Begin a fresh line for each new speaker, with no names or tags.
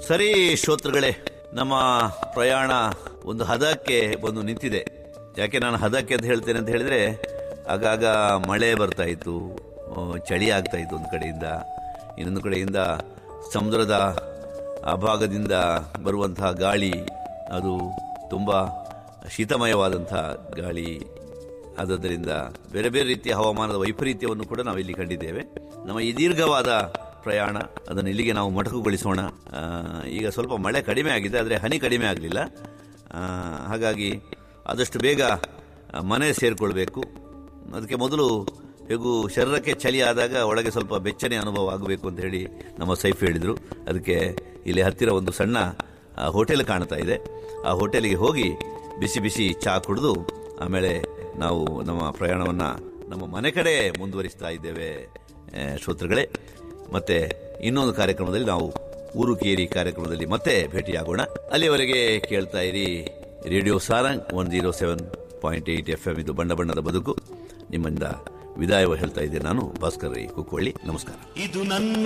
ಸರಿ ಶ್ರೋತೃಗಳೇ ನಮ್ಮ ಪ್ರಯಾಣ ಒಂದು ಹದಕ್ಕೆ ಬಂದು ನಿಂತಿದೆ ಯಾಕೆ ನಾನು ಹದಕ್ಕೆ ಅಂತ ಹೇಳ್ತೇನೆ ಅಂತ ಹೇಳಿದ್ರೆ ಆಗಾಗ ಮಳೆ ಬರ್ತಾ ಇತ್ತು ಆ, ಚಳಿ ಆಗ್ತಾ ಇತ್ತು ಒಂದು ಕಡೆಯಿಂದ ಇನ್ನೊಂದು ಕಡೆಯಿಂದ ಸಮುದ್ರದ ಆ ಭಾಗದಿಂದ ಬರುವಂತಹ ಗಾಳಿ ಅದು ತುಂಬ ಶೀತಮಯವಾದಂತಹ ಗಾಳಿ ಆದ್ದರಿಂದ ಬೇರೆ ಬೇರೆ ರೀತಿಯ ಹವಾಮಾನದ ವೈಪರೀತ್ಯವನ್ನು ಕೂಡ ನಾವು ಇಲ್ಲಿ ಕಂಡಿದ್ದೇವೆ ನಮ್ಮ ಈ ದೀರ್ಘವಾದ ಪ್ರಯಾಣ ಅದನ್ನು ಇಲ್ಲಿಗೆ ನಾವು ಮೊಟಕುಗೊಳಿಸೋಣ ಆ, ಈಗ ಸ್ವಲ್ಪ ಮಳೆ ಕಡಿಮೆ ಆಗಿದೆ ಆದರೆ ಹನಿ ಕಡಿಮೆ ಆಗಲಿಲ್ಲ ಹಾಗಾಗಿ ಆದಷ್ಟು ಬೇಗ ಆ, ಮನೆ ಸೇರಿಕೊಳ್ಬೇಕು ಅದಕ್ಕೆ ಮೊದಲು ಹೇಗೂ ಶರೀರಕ್ಕೆ ಚಳಿ ಆದಾಗ ಒಳಗೆ ಸ್ವಲ್ಪ ಬೆಚ್ಚನೆ ಅನುಭವ ಆಗಬೇಕು ಅಂತ ಹೇಳಿ ನಮ್ಮ ಸೈಫ್ ಹೇಳಿದರು ಅದಕ್ಕೆ ಇಲ್ಲಿ ಹತ್ತಿರ ಒಂದು ಸಣ್ಣ ಆ, ಹೋಟೆಲ್ ಕಾಣ್ತಾ ಇದೆ ಆ ಹೋಟೆಲಿಗೆ ಹೋಗಿ ಬಿಸಿ ಬಿಸಿ ಚಹಾ ಕುಡಿದು ಆಮೇಲೆ ನಾವು ನಮ್ಮ ಪ್ರಯಾಣವನ್ನು ನಮ್ಮ ಮನೆ ಕಡೆ ಮುಂದುವರಿಸ್ತಾ ಇದ್ದೇವೆ ಆ, ಶ್ರೋತೃಗಳೇ ಮತ್ತೆ ಇನ್ನೊಂದು ಕಾರ್ಯಕ್ರಮದಲ್ಲಿ ನಾವು ಊರು ಕೇರಿ ಕಾರ್ಯಕ್ರಮದಲ್ಲಿ ಮತ್ತೆ ಭೇಟಿಯಾಗೋಣ ಅಲ್ಲಿವರೆಗೆ ಕೇಳ್ತಾ ಇರಿ radio Sarang one zero seven point eight F M ಇದು ಬಣ್ಣ ಬಣ್ಣದ ಬದುಕು ನಿಮ್ಮಿಂದ ವಿದಾಯ ಹೇಳ್ತಾ ಇದ್ದೆ ನಾನು ಭಾಸ್ಕರ್ ರೈ ಕುಕ್ಕೊಳ್ಳಿ ನಮಸ್ಕಾರ
ಇದು ನನ್ನ